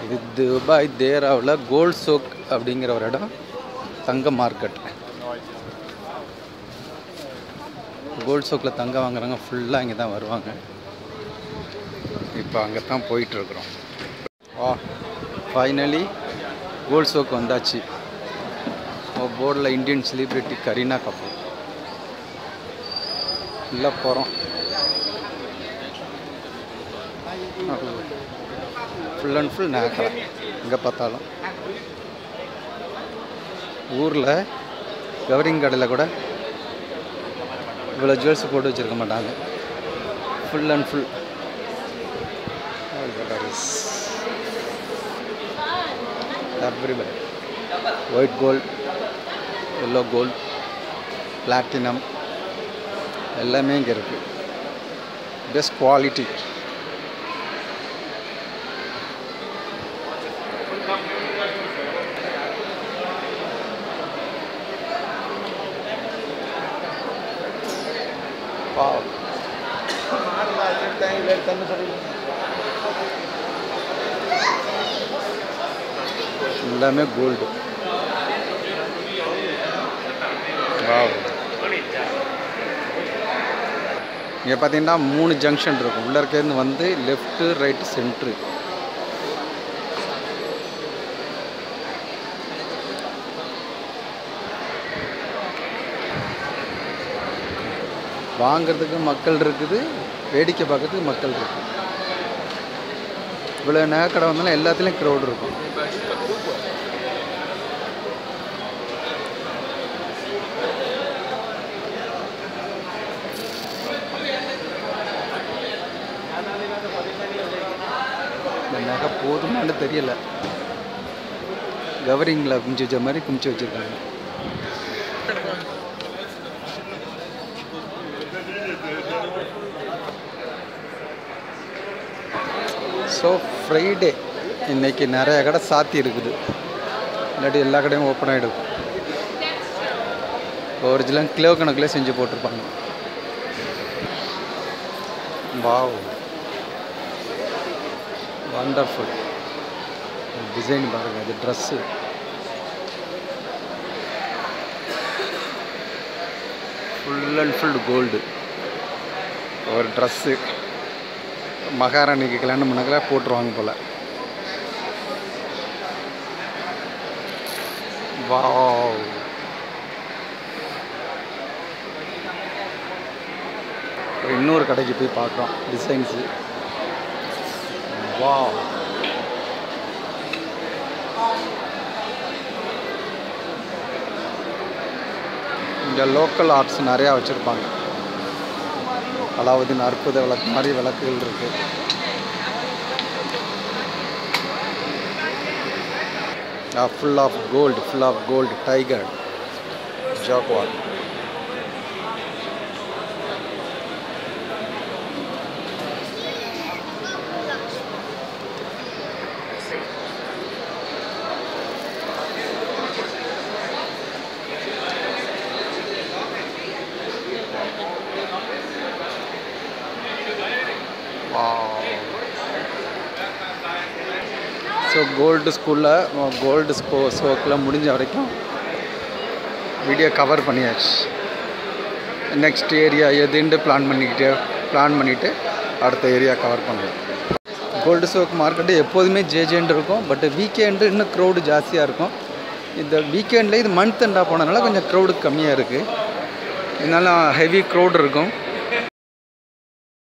இது Dubai Theravil gold choke அப்படிங்கிற ஒரு இடம் தங்க மார்க்கெட் கோல்ட் சோக்கில் தங்கம் வாங்குறவங்க ஃபுல்லாக இங்கே தான் வருவாங்க இப்போ அங்கே தான் போயிட்டுருக்குறோம் வா ஃபைனலி கோல்ட் சோக் வந்தாச்சு போர்டில் இந்தியன் செலிப்ரிட்டி கரீனா கபூர் ஃபுல்லாக போகிறோம் ஃபுல் அண்ட் ஃபுல் நேக்கலை எங்கே பார்த்தாலும் ஊரில் கவரிங் கடையில் கூட இவ்வளோ ஜுவல்ஸ் போட்டு வச்சுருக்க மாட்டாங்க full and full everybody white gold yellow gold platinum எல்லாமே இங்கே இருக்குது பெஸ்ட் குவாலிட்டி Wow. எல்லாமே கோல்டு இங்கே பார்த்தீங்கன்னா மூணு ஜங்ஷன் இருக்கும் உள்ள இருக்கிறது வந்து லெஃப்ட்டு ரைட்டு சென்ட்ரு வாங்கிறதுக்கு மக்கள் இருக்குது வேடிக்கை பார்க்கறதுக்கு மக்கள் இருக்குது இவ்வளோ நகை கடை வந்தாலும் எல்லாத்துலேயும் க்ரௌட் இருக்கும் இந்த நகை போதுமான்னு தெரியல கவரிங்கில் குமிச்சு வச்ச மாதிரி குமிச்சு வச்சுருக்காங்க ஸோ ஃப்ரைடே இன்னைக்கு நிறைய கடை சாத்தி இருக்குது இல்லாட்டி எல்லா கடையும் ஓப்பன் ஆகிடும் ஒரிஜினல் கிலோ கணக்கில் செஞ்சு போட்டிருப்பாங்க வாவ் வண்டர்ஃபுல் டிசைன் பாருங்கள் அது dress full and full gold ஒரு ட்ரெஸ்ஸு மகாராணிக்கு கல்யாணம் பண்ணக்கல போட்டுருவாங்க போல் வாவ் இன்னொரு கடைக்கு போய் பார்க்குறோம் டிசைன்ஸு வாவ் இங்கே லோக்கல் ஆர்ட்ஸ் நிறையா வச்சுருப்பாங்க அலாவுதீன் அற்புத விளக்கு மாதிரி விளக்குகள் இருக்குது full of gold full of gold tiger jaguar so gold ஸ்கூலில் கோல்டு ஸ்போ ஷோக்கில் முடிஞ்ச வரைக்கும் வீடியோ கவர் பண்ணியாச்சு நெக்ஸ்ட் ஏரியா எதுன்னு பிளான் பண்ணிக்கிட்டு பிளான் பண்ணிவிட்டு அடுத்த ஏரியா கவர் பண்ணுவோம் கோல்டு ஷோக் மார்க்கெட்டு எப்போதுமே ஜேஜேண்டு இருக்கும் பட் வீக்கெண்டு இன்னும் க்ரௌடு ஜாஸ்தியாக இருக்கும் இந்த வீக்கெண்டில் இது மந்த் எண்டாக போனதுனால கொஞ்சம் க்ரௌடு கம்மியாக இருக்குது இதனால ஹெவி க்ரௌட் இருக்கும்